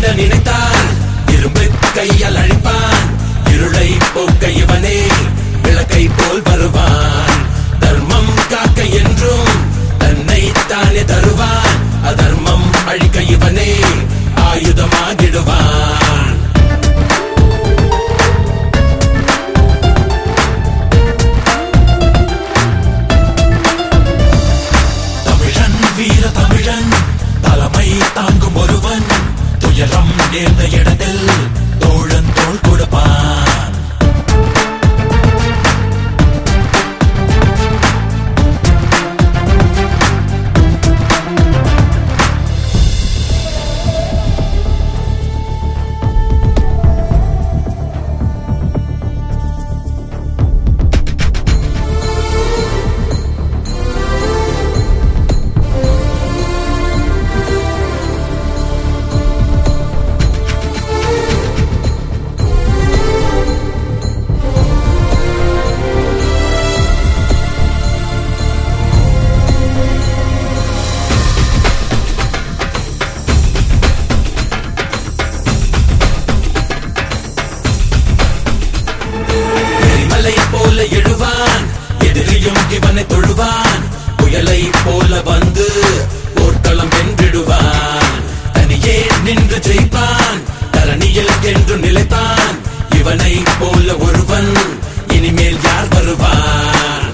வெல்ல நினைத்தால் இரும்பு கையால் அழிப்பான் இருளை போக்க இவனே விளக்கை போல் வருவான் தர்மம் காக்க என்றும் தன்னை தானே தருவான் அதர்மம் அழிக்க இவனே ஆயுதமாகிடுவான் தமிழன் வீர தமிழன் தலைமை தாங்கும் ஒருவன் துயரம் நேர்ந்த இடத்தில் தோழன் தோள் கொடுப்பான் எரிமலை போல எழுவான் எதிரியும் இவனை தொழுவான் புயலை போல வந்து போர்க்களம் வென்றிடுவான் தனியே நின்று ஜெயிப்பான் தரணியில் என்று நிலைப்பான் இவனை போல ஒருவன் இனிமேல் யார் வருவான்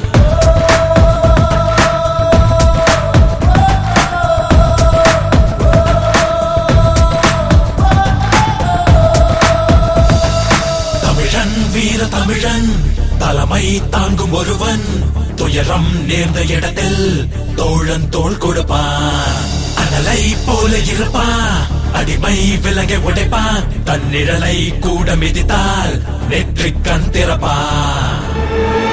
தமிழன் வீர தமிழன் தலைமை தாங்கும் ஒருவன் துயரம் நேர்ந்த இடத்தில் தோழன் தோள் கொடுப்பான் அனலை போல இருப்பான் அடிமை விலகை உடைப்பான் தன் நிழலை கூட மிதித்தால் நெற்றிக் கண் திறப்பான்